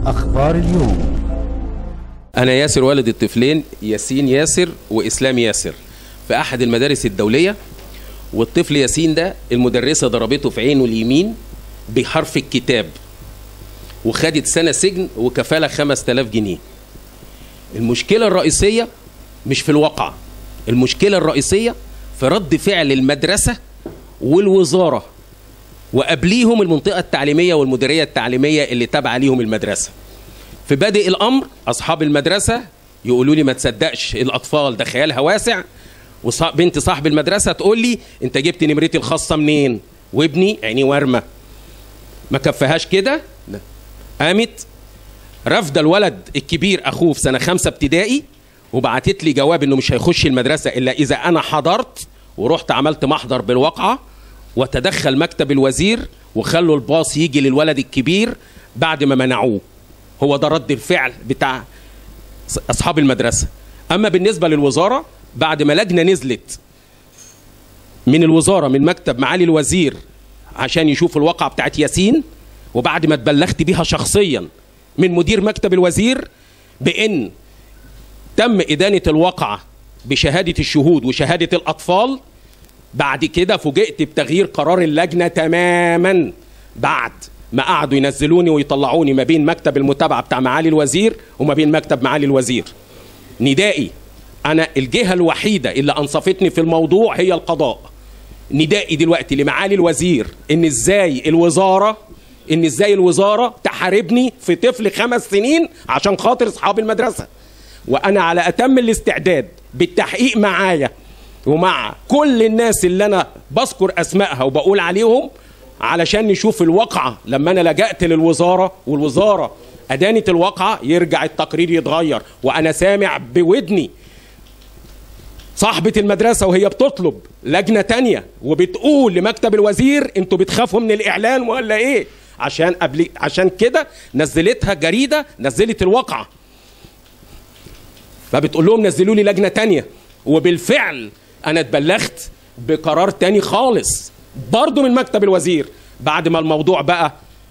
أخبار اليوم أنا ياسر والد الطفلين ياسين ياسر وإسلام ياسر في أحد المدارس الدولية والطفل ياسين ده المدرسة ضربته في عينه اليمين بحرف الكتاب وخدت سنة سجن وكفالة 5000 جنيه المشكلة الرئيسية مش في الواقع المشكلة الرئيسية في رد فعل المدرسة والوزارة وقبليهم المنطقة التعليمية والمديرية التعليمية اللي تابعة ليهم المدرسة في بادئ الأمر أصحاب المدرسة يقولوا لي ما تصدقش الأطفال ده خيالها واسع وبنت صاحب المدرسة تقول لي أنت جبت نمرتي الخاصة منين وابني عيني ورمة ما كفهاش كده لا. قامت رافضه الولد الكبير اخوه في سنه خمسه ابتدائي وبعتت لي جواب انه مش هيخش المدرسه الا اذا انا حضرت ورحت عملت محضر بالواقعه وتدخل مكتب الوزير وخلوا الباص يجي للولد الكبير بعد ما منعوه هو ده رد الفعل بتاع اصحاب المدرسه اما بالنسبه للوزاره بعد ما لجنه نزلت من الوزاره من مكتب معالي الوزير عشان يشوف الواقعه بتاعت ياسين وبعد ما اتبلغت بيها شخصيا من مدير مكتب الوزير بان تم ادانه الواقعه بشهاده الشهود وشهاده الاطفال بعد كده فوجئت بتغيير قرار اللجنه تماما بعد ما قعدوا ينزلوني ويطلعوني ما بين مكتب المتابعه بتاع معالي الوزير وما بين مكتب معالي الوزير ندائي انا الجهه الوحيده اللي انصفتني في الموضوع هي القضاء ندائي دلوقتي لمعالي الوزير ان ازاي الوزاره ان ازاي الوزاره تحاربني في طفل خمس سنين عشان خاطر اصحاب المدرسه وانا على اتم الاستعداد بالتحقيق معايا ومع كل الناس اللي انا بذكر اسمائها وبقول عليهم علشان نشوف الواقعه لما انا لجأت للوزاره والوزاره ادانت الواقعه يرجع التقرير يتغير وانا سامع بودني صاحبة المدرسة وهي بتطلب لجنة تانية وبتقول لمكتب الوزير انتوا بتخافوا من الإعلان ولا إيه؟ عشان قبل عشان كده نزلتها جريدة نزلت الواقعة فبتقول لهم نزلوا لي لجنة تانية وبالفعل أنا اتبلغت بقرار تاني خالص برضه من مكتب الوزير بعد ما الموضوع بقى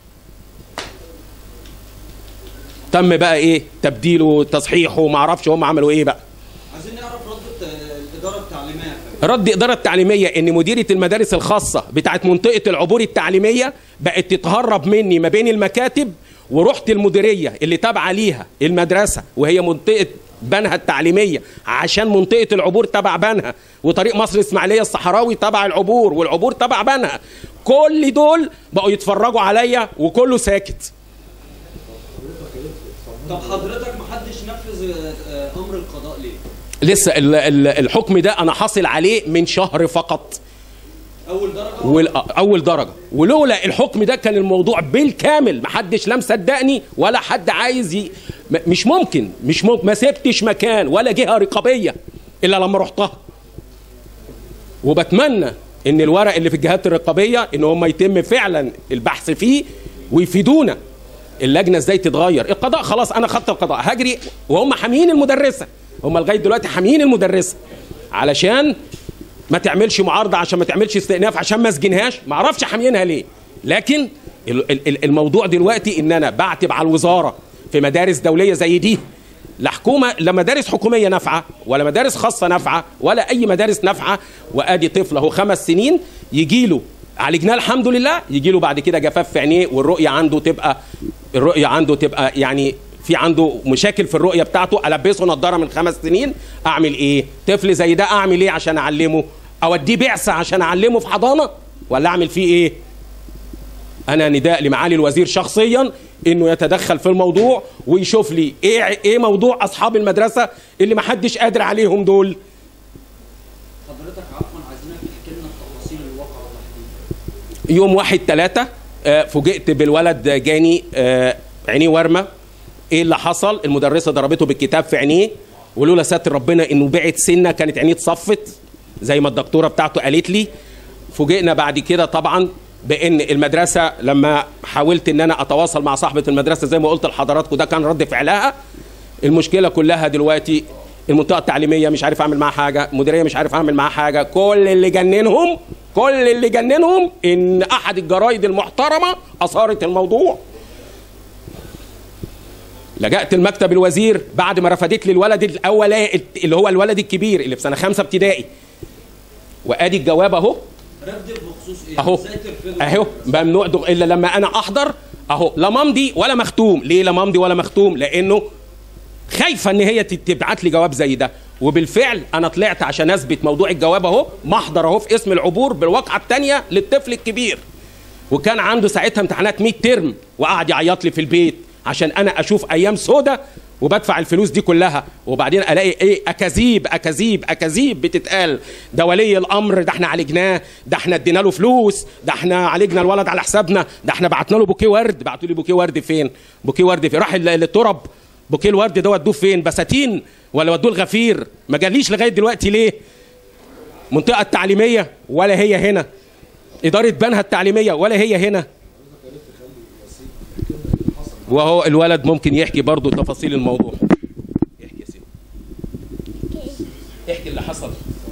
تم بقى ايه تبديله تصحيحه ما اعرفش هم عملوا ايه بقى عايزين نعرف رد الاداره التعليميه رد إدارة التعليمية إن مديرة المدارس الخاصة بتاعت منطقة العبور التعليمية بقت تتهرب مني ما بين المكاتب ورحت المديرية اللي تابعة ليها المدرسة وهي منطقة بنها التعليمية عشان منطقة العبور تبع بنها وطريق مصر الإسماعيلية الصحراوي تبع العبور والعبور تبع بنها كل دول بقوا يتفرجوا عليا وكله ساكت طب حضرتك محدش نفذ آه، امر القضاء ليه؟ لسه ال- ال- الحكم ده أنا حاصل عليه من شهر فقط اول درجه وال- اول درجه ولولا الحكم ده كان الموضوع بالكامل محدش لا مصدقني ولا حد عايز ي... م- مش ممكن مش ممكن ما سبتش مكان ولا جهه رقابيه الا لما رحتها وبتمنى ان الورق اللي في الجهات الرقابيه ان هم يتم فعلا البحث فيه ويفيدونا اللجنه ازاي تتغير القضاء خلاص انا خدت القضاء هجري وهم حاميين المدرسه هم لغايه دلوقتي حاميين المدرسه علشان ما تعملش معارضه عشان ما تعملش استئناف عشان ما اسجنهاش ما اعرفش حاميينها ليه لكن ال- ال- ال- الموضوع دلوقتي ان انا بعتب على الوزاره في مدارس دوليه زي دي لا حكومه لا مدارس حكوميه نافعه ولا مدارس خاصه نافعه ولا اي مدارس نافعه وادي طفل اهو خمس سنين يجي له عالجناه الحمد لله يجي له بعد كده جفاف في عينيه والرؤيه عنده تبقى الرؤيه عنده تبقى يعني في عنده مشاكل في الرؤيه بتاعته البسه نظاره من خمس سنين اعمل ايه طفل زي ده اعمل ايه عشان اعلمه اوديه بعثه عشان اعلمه في حضانه ولا اعمل فيه ايه انا نداء لمعالي الوزير شخصيا انه يتدخل في الموضوع ويشوف لي ايه ايه موضوع اصحاب المدرسه اللي ما حدش قادر عليهم دول حضرتك عفوا عايزينك تحكي لنا تفاصيل الواقع والتحديد يوم واحد ثلاثة آه، فوجئت بالولد جاني آه، عينيه ورمة ايه اللي حصل المدرسة ضربته بالكتاب في عينيه ولولا ستر ربنا انه بعت سنة كانت عينيه اتصفت زي ما الدكتورة بتاعته قالت لي فوجئنا بعد كده طبعا بان المدرسة لما حاولت ان انا اتواصل مع صاحبة المدرسة زي ما قلت لحضراتكم ده كان رد فعلها المشكلة كلها دلوقتي المنطقة التعليمية مش عارف اعمل معاها حاجة المديرية مش عارف اعمل معاها حاجة كل اللي جننهم كل اللي جننهم ان احد الجرايد المحترمة اثارت الموضوع لجأت المكتب الوزير بعد ما رفضت لي الولد الاولاني اللي هو الولد الكبير اللي في سنه خمسه ابتدائي وادي الجواب اهو رفض بخصوص ايه؟ اهو ازاي ترفضه؟ اهو ممنوع دخ... الا لما انا احضر اهو لا ممضي ولا مختوم ليه لا ممضي ولا مختوم لانه خايفه ان هي تت- تبعت لي جواب زي ده وبالفعل انا طلعت عشان اثبت موضوع الجواب اهو محضر اهو في اسم العبور بالواقعه الثانيه للطفل الكبير وكان عنده ساعتها امتحانات 100 ترم وقعد يعيط لي في البيت عشان انا اشوف ايام سودة وبدفع الفلوس دي كلها وبعدين الاقي ايه اكاذيب اكاذيب اكاذيب بتتقال ده ولي الامر ده احنا عالجناه ده احنا ادينا له فلوس ده احنا عالجنا الولد على حسابنا ده احنا بعتنا له بوكيه ورد بعتوا لي بوكيه ورد فين بوكيه ورد فين راح ال- للترب بوكيه الورد ده ودوه فين بساتين ولا ودوه الغفير ما جاليش لغايه دلوقتي ليه منطقه التعليميه ولا هي هنا اداره بنها التعليميه ولا هي هنا وهو الولد ممكن يحكي برضو تفاصيل الموضوع احكي يا سيدي احكي اللي حصل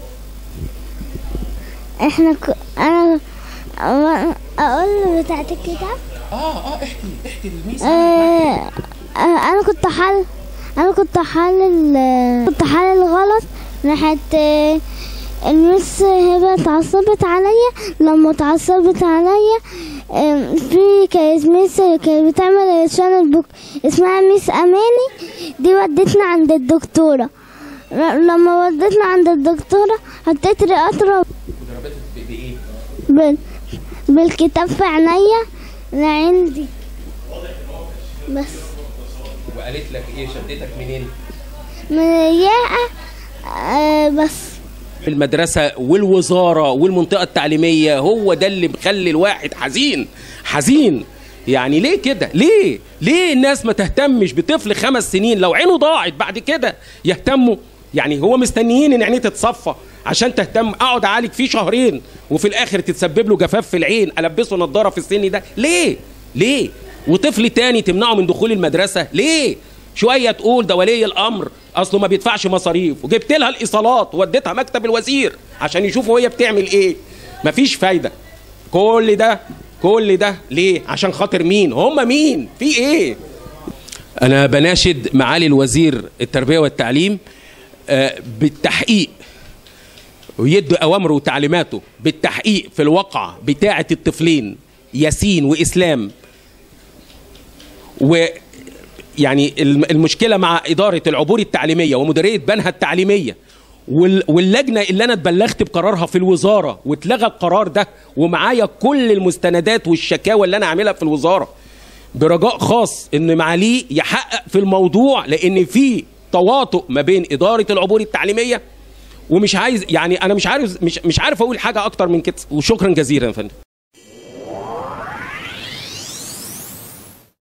احنا ك... انا أ- اقول بتاعت الكتاب اه اه احكي احكي الميس آه، آه، انا كنت حل انا كنت حلل كنت حلل غلط ناحية آه، المس هبة اتعصبت عليا لما اتعصبت عليا آم، في كانت ميس كانت بتعمل شانل بوك اسمها ميس اماني دي ودتنا عند الدكتورة ل- لما ودتنا عند الدكتورة حطيت لي قطرة ضربتك بايه بال... بالكتاب في عينيا العين دي بس وقالت لك ايه شدتك منين من الياقة آه بس المدرسة والوزارة والمنطقة التعليمية هو ده اللي مخلي الواحد حزين حزين يعني ليه كده ليه ليه الناس ما تهتمش بطفل خمس سنين لو عينه ضاعت بعد كده يهتموا يعني هو مستنيين ان عينيه تتصفى عشان تهتم اقعد اعالج فيه شهرين وفي الاخر تتسبب له جفاف في العين البسه نظاره في السن ده ليه ليه وطفل تاني تمنعه من دخول المدرسه ليه شويه تقول ده ولي الامر اصله ما بيدفعش مصاريف وجبت لها الايصالات ووديتها مكتب الوزير عشان يشوفوا هي بتعمل ايه مفيش فايده كل ده كل ده ليه عشان خاطر مين هم مين في ايه انا بناشد معالي الوزير التربيه والتعليم آه، بالتحقيق ويدوا اوامره وتعليماته بالتحقيق في الواقعه بتاعه الطفلين ياسين واسلام و يعني الم- المشكله مع اداره العبور التعليميه ومديريه بنها التعليميه وال- واللجنه اللي انا اتبلغت بقرارها في الوزاره واتلغى القرار ده ومعايا كل المستندات والشكاوى اللي انا عاملها في الوزاره برجاء خاص ان معاليه يحقق في الموضوع لان في تواطؤ ما بين اداره العبور التعليميه ومش عايز يعني انا مش عارف مش مش عارف اقول حاجه اكتر من كده وشكرا جزيلا يا فندم